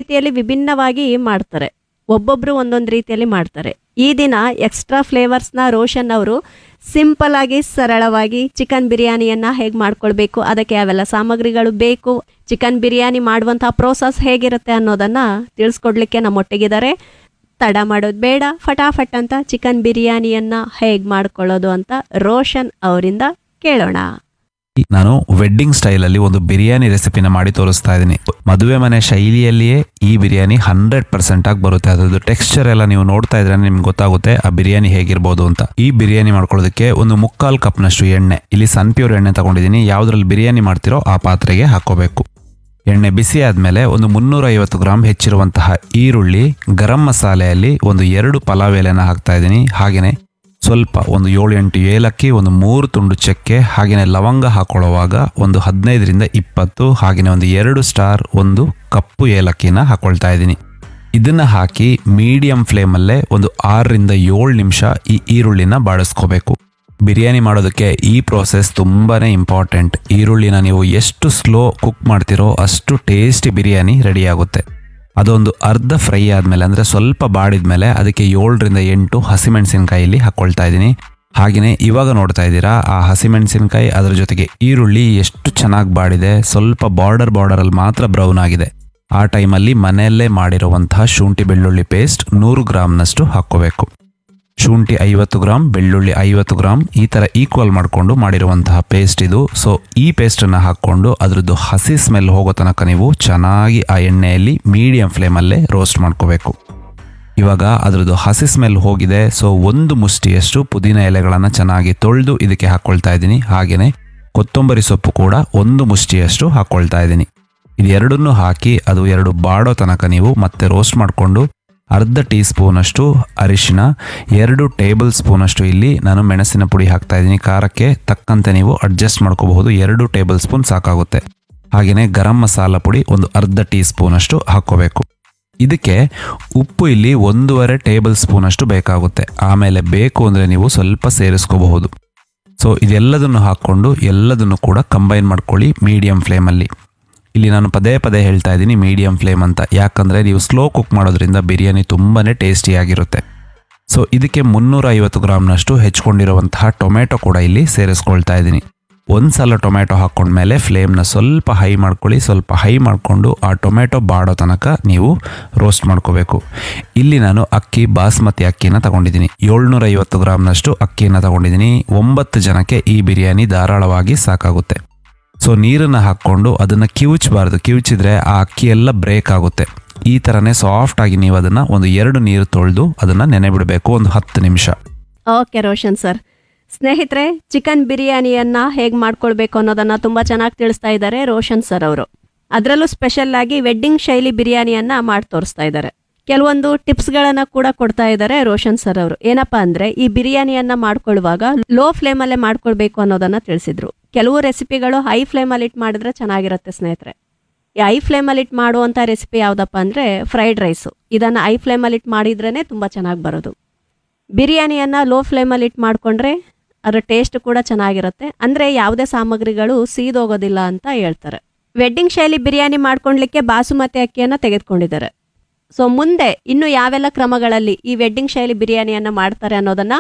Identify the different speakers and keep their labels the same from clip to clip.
Speaker 1: ರೀತಿಯಲ್ಲಿ ವಿಭಿನ್ನವಾಗಿ ಮಾಡ್ತಾರೆ ಒಬ್ಬೊಬ್ರು ಒಂದೊಂದು ರೀತಿಯಲ್ಲಿ ಮಾಡ್ತಾರೆ ಈ ದಿನ ಎಕ್ಸ್ಟ್ರಾ ಫ್ಲೇವರ್ಸ್ನ ರೋಷನ್ ಅವರು ಸಿಂಪಲ್ ಆಗಿ ಸರಳವಾಗಿ ಚಿಕನ್ ಬಿರಿಯಾನಿಯನ್ನ ಹೇಗೆ ಮಾಡ್ಕೊಳ್ಬೇಕು ಅದಕ್ಕೆ ಯಾವೆಲ್ಲ ಸಾಮಗ್ರಿಗಳು ಬೇಕು ಚಿಕನ್ ಬಿರಿಯಾನಿ ಮಾಡುವಂತಹ ಪ್ರೋಸೆಸ್ ಹೇಗಿರುತ್ತೆ ಅನ್ನೋದನ್ನ ತಿಳಿಸ್ಕೊಡ್ಲಿಕ್ಕೆ ನಮ್ಮೊಟ್ಟಿಗಿದ್ದಾರೆ ತಡ ಮಾಡೋದು ಬೇಡ ಫಟಾಫಟ್ ಅಂತ ಚಿಕನ್ ಬಿರಿಯಾನಿಯನ್ನ ಹೇಗೆ ಮಾಡ್ಕೊಳ್ಳೋದು ಅಂತ ರೋಷನ್ ಅವರಿಂದ ಕೇಳೋಣ
Speaker 2: ನಾನು ವೆಡ್ಡಿಂಗ್ ಸ್ಟೈಲಲ್ಲಿ ಒಂದು ಬಿರಿಯಾನಿ ರೆಸಿಪಿನ ಮಾಡಿ ತೋರಿಸ್ತಾ ಇದ್ದೀನಿ ಮದುವೆ ಮನೆ ಶೈಲಿಯಲ್ಲಿಯೇ ಈ ಬಿರಿಯಾನಿ ಹಂಡ್ರೆಡ್ ಪರ್ಸೆಂಟ್ ಆಗಿ ಬರುತ್ತೆ ಅದ್ರದ್ದು ಟೆಕ್ಸ್ಚರ್ ಎಲ್ಲ ನೀವು ನೋಡ್ತಾ ಇದ್ರೆ ನಿಮ್ಗೆ ಗೊತ್ತಾಗುತ್ತೆ ಆ ಬಿರಿಯಾನಿ ಹೇಗಿರ್ಬೋದು ಅಂತ ಈ ಬಿರಿಯಾನಿ ಮಾಡ್ಕೊಳ್ಳೋದಕ್ಕೆ ಒಂದು ಮುಕ್ಕಾಲ್ ಕಪ್ನಷ್ಟು ಎಣ್ಣೆ ಇಲ್ಲಿ ಸನ್ಪ್ಯೂರ್ ಎಣ್ಣೆ ತಗೊಂಡಿದ್ದೀನಿ ಯಾವ್ದ್ರಲ್ಲಿ ಬಿರಿಯಾನಿ ಮಾಡ್ತಿರೋ ಆ ಪಾತ್ರೆಗೆ ಹಾಕೋಬೇಕು ಎಣ್ಣೆ ಬಿಸಿ ಆದಮೇಲೆ ಒಂದು ಮುನ್ನೂರ ಐವತ್ತು ಗ್ರಾಮ್ ಹೆಚ್ಚಿರುವಂತಹ ಈರುಳ್ಳಿ ಗರಂ ಮಸಾಲೆಯಲ್ಲಿ ಒಂದು ಎರಡು ಪಲಾವ್ ಎಲೆನ ಹಾಕ್ತಾ ಇದ್ದೀನಿ ಹಾಗೆಯೇ ಸ್ವಲ್ಪ ಒಂದು ಏಳು ಎಂಟು ಏಲಕ್ಕಿ ಒಂದು ಮೂರು ತುಂಡು ಚಕ್ಕೆ ಹಾಗೆಯೇ ಲವಂಗ ಹಾಕೊಳ್ಳುವಾಗ ಒಂದು ಹದಿನೈದರಿಂದ ಇಪ್ಪತ್ತು ಹಾಗೆಯೇ ಒಂದು ಎರಡು ಸ್ಟಾರ್ ಒಂದು ಕಪ್ಪು ಏಲಕ್ಕಿನ ಹಾಕೊಳ್ತಾ ಇದ್ದೀನಿ ಇದನ್ನ ಹಾಕಿ ಮೀಡಿಯಂ ಫ್ಲೇಮಲ್ಲೇ ಒಂದು ಆರರಿಂದ ಏಳು ನಿಮಿಷ ಈ ಈರುಳ್ಳಿನ ಬಾಡಿಸ್ಕೋಬೇಕು ಬಿರಿಯಾನಿ ಮಾಡೋದಕ್ಕೆ ಈ ಪ್ರೋಸೆಸ್ ತುಂಬಾನೇ ಇಂಪಾರ್ಟೆಂಟ್ ಈರುಳ್ಳಿನ ನೀವು ಎಷ್ಟು ಸ್ಲೋ ಕುಕ್ ಮಾಡ್ತಿರೋ ಅಷ್ಟು ಟೇಸ್ಟಿ ಬಿರಿಯಾನಿ ರೆಡಿ ಆಗುತ್ತೆ ಅದೊಂದು ಅರ್ಧ ಫ್ರೈ ಆದಮೇಲೆ ಅಂದರೆ ಸ್ವಲ್ಪ ಬಾಡಿದ್ಮೇಲೆ ಅದಕ್ಕೆ ಏಳರಿಂದ ಎಂಟು ಹಸಿಮೆಣಸಿನಕಾಯಿಲಿ ಹಾಕ್ಕೊಳ್ತಾ ಇದ್ದೀನಿ ಹಾಗೆಯೇ ಇವಾಗ ನೋಡ್ತಾ ಇದ್ದೀರಾ ಆ ಹಸಿಮೆಣಸಿನಕಾಯಿ ಅದರ ಜೊತೆಗೆ ಈರುಳ್ಳಿ ಎಷ್ಟು ಚೆನ್ನಾಗಿ ಬಾಡಿದೆ ಸ್ವಲ್ಪ ಬಾರ್ಡರ್ ಬಾರ್ಡರಲ್ಲಿ ಮಾತ್ರ ಬ್ರೌನ್ ಆಗಿದೆ ಆ ಟೈಮಲ್ಲಿ ಮನೆಯಲ್ಲೇ ಮಾಡಿರುವಂತಹ ಶುಂಠಿ ಬೆಳ್ಳುಳ್ಳಿ ಪೇಸ್ಟ್ ನೂರು ಗ್ರಾಮ್ನಷ್ಟು ಹಾಕ್ಕೋಬೇಕು ಶುಂಠಿ ಐವತ್ತು ಗ್ರಾಮ್ ಬೆಳ್ಳುಳ್ಳಿ ಐವತ್ತು ಗ್ರಾಮ್ ಈ ಥರ ಈಕ್ವಲ್ ಮಾಡಿಕೊಂಡು ಮಾಡಿರುವಂತಹ ಪೇಸ್ಟ್ ಇದು ಸೊ ಈ ಪೇಸ್ಟನ್ನು ಹಾಕ್ಕೊಂಡು ಅದ್ರದ್ದು ಹಸಿ ಸ್ಮೆಲ್ ಹೋಗೋ ತನಕ ನೀವು ಚೆನ್ನಾಗಿ ಆ ಎಣ್ಣೆಯಲ್ಲಿ ಮೀಡಿಯಂ ಫ್ಲೇಮಲ್ಲೇ ರೋಸ್ಟ್ ಮಾಡ್ಕೋಬೇಕು ಇವಾಗ ಅದ್ರದ್ದು ಹಸಿ ಸ್ಮೆಲ್ ಹೋಗಿದೆ ಸೊ ಒಂದು ಮುಷ್ಟಿಯಷ್ಟು ಪುದೀನ ಎಲೆಗಳನ್ನು ಚೆನ್ನಾಗಿ ತೊಳೆದು ಇದಕ್ಕೆ ಹಾಕ್ಕೊಳ್ತಾ ಇದ್ದೀನಿ ಹಾಗೆಯೇ ಕೊತ್ತಂಬರಿ ಸೊಪ್ಪು ಕೂಡ ಒಂದು ಮುಷ್ಟಿಯಷ್ಟು ಹಾಕ್ಕೊಳ್ತಾ ಇದ್ದೀನಿ ಇದೆರಡನ್ನೂ ಹಾಕಿ ಅದು ಎರಡು ಬಾಡೋ ತನಕ ನೀವು ಮತ್ತೆ ರೋಸ್ಟ್ ಮಾಡಿಕೊಂಡು ಅರ್ಧ ಟೀ ಸ್ಪೂನಷ್ಟು ಅರಿಶಿನ ಎರಡು ಟೇಬಲ್ ಸ್ಪೂನಷ್ಟು ಇಲ್ಲಿ ನಾನು ಮೆಣಸಿನ ಪುಡಿ ಹಾಕ್ತಾ ಇದ್ದೀನಿ ಖಾರಕ್ಕೆ ತಕ್ಕಂತೆ ನೀವು ಅಡ್ಜಸ್ಟ್ ಮಾಡ್ಕೋಬಹುದು ಎರಡು ಟೇಬಲ್ ಸ್ಪೂನ್ ಸಾಕಾಗುತ್ತೆ ಹಾಗೆಯೇ ಗರಂ ಮಸಾಲ ಪುಡಿ ಒಂದು ಅರ್ಧ ಟೀ ಸ್ಪೂನಷ್ಟು ಹಾಕ್ಕೋಬೇಕು ಇದಕ್ಕೆ ಉಪ್ಪು ಇಲ್ಲಿ ಒಂದೂವರೆ ಟೇಬಲ್ ಸ್ಪೂನಷ್ಟು ಬೇಕಾಗುತ್ತೆ ಆಮೇಲೆ ಬೇಕು ಅಂದರೆ ನೀವು ಸ್ವಲ್ಪ ಸೇರಿಸ್ಕೋಬಹುದು ಸೊ ಇದೆಲ್ಲದನ್ನು ಹಾಕ್ಕೊಂಡು ಎಲ್ಲದನ್ನು ಕೂಡ ಕಂಬೈನ್ ಮಾಡ್ಕೊಳ್ಳಿ ಮೀಡಿಯಂ ಫ್ಲೇಮಲ್ಲಿ ಇಲ್ಲಿ ನಾನು ಪದೇ ಪದೇ ಹೇಳ್ತಾ ಇದ್ದೀನಿ ಮೀಡಿಯಂ ಫ್ಲೇಮ್ ಅಂತ ಯಾಕಂದರೆ ನೀವು ಸ್ಲೋ ಕುಕ್ ಮಾಡೋದ್ರಿಂದ ಬಿರಿಯಾನಿ ತುಂಬಾ ಟೇಸ್ಟಿಯಾಗಿರುತ್ತೆ ಸೊ ಇದಕ್ಕೆ ಮುನ್ನೂರ ಐವತ್ತು ಗ್ರಾಮ್ನಷ್ಟು ಹೆಚ್ಕೊಂಡಿರುವಂತಹ ಟೊಮೆಟೊ ಕೂಡ ಇಲ್ಲಿ ಸೇರಿಸ್ಕೊಳ್ತಾ ಇದ್ದೀನಿ ಒಂದು ಸಲ ಟೊಮೆಟೊ ಹಾಕ್ಕೊಂಡ್ಮೇಲೆ ಫ್ಲೇಮ್ನ ಸ್ವಲ್ಪ ಹೈ ಮಾಡ್ಕೊಳ್ಳಿ ಸ್ವಲ್ಪ ಹೈ ಮಾಡಿಕೊಂಡು ಆ ಟೊಮೆಟೊ ಬಾಡೋ ತನಕ ನೀವು ರೋಸ್ಟ್ ಮಾಡ್ಕೋಬೇಕು ಇಲ್ಲಿ ನಾನು ಅಕ್ಕಿ ಬಾಸ್ಮತಿ ಅಕ್ಕಿನ ತಗೊಂಡಿದ್ದೀನಿ ಏಳ್ನೂರ ಐವತ್ತು ಗ್ರಾಮ್ನಷ್ಟು ಅಕ್ಕಿನ ತಗೊಂಡಿದ್ದೀನಿ ಒಂಬತ್ತು ಜನಕ್ಕೆ ಈ ಬಿರಿಯಾನಿ ಧಾರಾಳವಾಗಿ ಸಾಕಾಗುತ್ತೆ ಸೊ ನೀರನ್ನು ಹಾಕ್ಕೊಂಡು ಅದನ್ನು ಕಿವುಚಬಾರ್ದು ಕಿವುಚಿದ್ರೆ ಆ ಅಕ್ಕಿ ಎಲ್ಲ ಬ್ರೇಕ್ ಆಗುತ್ತೆ ಈ ಥರನೇ ಸಾಫ್ಟ್ ಆಗಿ ನೀವು ಅದನ್ನು ಒಂದು ಎರಡು ನೀರು ತೊಳೆದು ಅದನ್ನು ನೆನೆ ಬಿಡಬೇಕು ಒಂದು ಹತ್ತು ನಿಮಿಷ
Speaker 1: ಓಕೆ ರೋಷನ್ ಸರ್ ಸ್ನೇಹಿತರೆ ಚಿಕನ್ ಬಿರಿಯಾನಿಯನ್ನ ಹೇಗೆ ಮಾಡ್ಕೊಳ್ಬೇಕು ಅನ್ನೋದನ್ನ ತುಂಬಾ ಚೆನ್ನಾಗಿ ತಿಳಿಸ್ತಾ ಇದ್ದಾರೆ ರೋಷನ್ ಸರ್ ಅವರು ಅದರಲ್ಲೂ ಸ್ಪೆಷಲ್ ಆಗಿ ವೆಡ್ಡಿಂಗ್ ಶೈಲಿ ಬಿರಿಯಾನಿಯನ್ನ ಮಾಡಿ ತೋರಿಸ್ತಾ ಇದ್ದಾರೆ ಕೆಲವೊಂದು ಟಿಪ್ಸ್ಗಳನ್ನ ಕೂಡ ಕೊಡ್ತಾ ಇದ್ದಾರೆ ರೋಷನ್ ಸರ್ ಅವರು ಏನಪ್ಪಾ ಅಂದ್ರೆ ಈ ಬಿರಿಯಾನಿಯನ್ನ ಮಾಡ್ಕೊಳ್ಳುವಾಗ ಲೋ ಫ್ಲೇಮಲ್ಲೇ ಮಾಡ್ಕೊಳ್ಬೇಕು ಅನ್ನೋದನ್ನ ತಿಳಿಸಿದ್ರು ಕೆಲವು ರೆಸಿಪಿಗಳು ಹೈ ಫ್ಲೇಮಲ್ಲಿ ಇಟ್ಟು ಮಾಡಿದ್ರೆ ಚೆನ್ನಾಗಿರುತ್ತೆ ಸ್ನೇಹಿತರೆ ಈ ಐ ಫ್ಲೇಮಲ್ಲಿ ಇಟ್ಟು ಮಾಡುವಂಥ ರೆಸಿಪಿ ಯಾವುದಪ್ಪ ಅಂದರೆ ಫ್ರೈಡ್ ರೈಸು ಇದನ್ನು ಐ ಫ್ಲೇಮಲ್ಲಿ ಇಟ್ಟು ಮಾಡಿದ್ರೇ ತುಂಬ ಚೆನ್ನಾಗಿ ಬರೋದು ಬಿರಿಯಾನಿಯನ್ನು ಲೋ ಫ್ಲೇಮಲ್ಲಿ ಇಟ್ಟು ಮಾಡಿಕೊಂಡ್ರೆ ಅದರ ಟೇಸ್ಟ್ ಕೂಡ ಚೆನ್ನಾಗಿರುತ್ತೆ ಅಂದರೆ ಯಾವುದೇ ಸಾಮಗ್ರಿಗಳು ಸೀದೋಗೋದಿಲ್ಲ ಅಂತ ಹೇಳ್ತಾರೆ ವೆಡ್ಡಿಂಗ್ ಶೈಲಿ ಬಿರಿಯಾನಿ ಮಾಡ್ಕೊಳ್ಲಿಕ್ಕೆ ಬಾಸುಮತಿ ಅಕ್ಕಿಯನ್ನು ತೆಗೆದುಕೊಂಡಿದ್ದಾರೆ ಸೊ ಮುಂದೆ ಇನ್ನು ಯಾವೆಲ್ಲ ಕ್ರಮಗಳಲ್ಲಿ ಈ ವೆಡ್ಡಿಂಗ್ ಶೈಲಿ ಬಿರಿಯಾನಿಯನ್ನು ಮಾಡ್ತಾರೆ ಅನ್ನೋದನ್ನ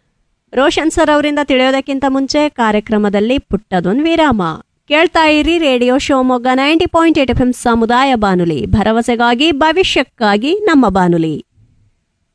Speaker 1: ರೋಷನ್ ಸರ್ ಅವರಿಂದ ತಿಳಿಯೋದಕ್ಕಿಂತ ಮುಂಚೆ ಕಾರ್ಯಕ್ರಮದಲ್ಲಿ ಪುಟ್ಟದೊಂದು ವಿರಾಮ ಕೇಳ್ತಾ ಇರಿ radio Shivamogga ninety point eight F M ಸಮುದಾಯ ಬಾನುಲಿ ಭರವಸೆಗಾಗಿ ಭವಿಷ್ಯಕ್ಕಾಗಿ ನಮ್ಮ ಬಾನುಲಿ